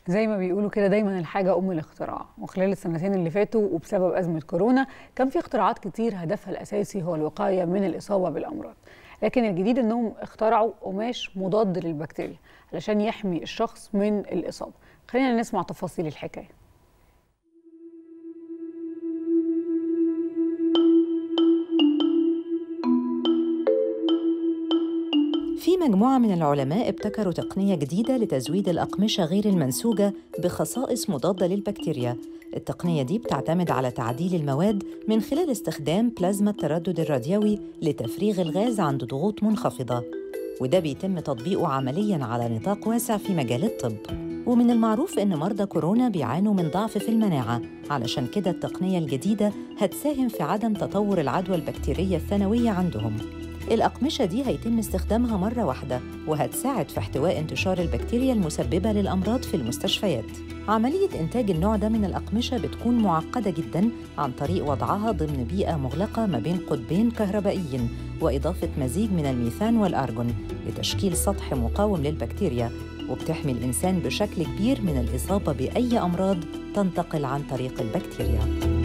زي ما بيقولوا كده دايما الحاجة أم الاختراع وخلال السنتين اللي فاتوا وبسبب أزمة كورونا كان في اختراعات كتير هدفها الأساسي هو الوقاية من الإصابة بالأمراض لكن الجديد إنهم اخترعوا قماش مضاد للبكتيريا علشان يحمي الشخص من الإصابة خلينا نسمع تفاصيل الحكاية في مجموعة من العلماء ابتكروا تقنية جديدة لتزويد الأقمشة غير المنسوجة بخصائص مضادة للبكتيريا. التقنية دي بتعتمد على تعديل المواد من خلال استخدام بلازما التردد الراديوي لتفريغ الغاز عند ضغوط منخفضة. وده بيتم تطبيقه عملياً على نطاق واسع في مجال الطب. ومن المعروف إن مرضى كورونا بيعانوا من ضعف في المناعة، علشان كده التقنية الجديدة هتساهم في عدم تطور العدوى البكتيرية الثانوية عندهم. الأقمشة دي هيتم استخدامها مرة واحدة وهتساعد في احتواء انتشار البكتيريا المسببة للأمراض في المستشفيات. عملية إنتاج النوع ده من الأقمشة بتكون معقدة جداً عن طريق وضعها ضمن بيئة مغلقة ما بين قطبين كهربائيين وإضافة مزيج من الميثان والأرجون لتشكيل سطح مقاوم للبكتيريا وبتحمي الإنسان بشكل كبير من الإصابة بأي أمراض تنتقل عن طريق البكتيريا.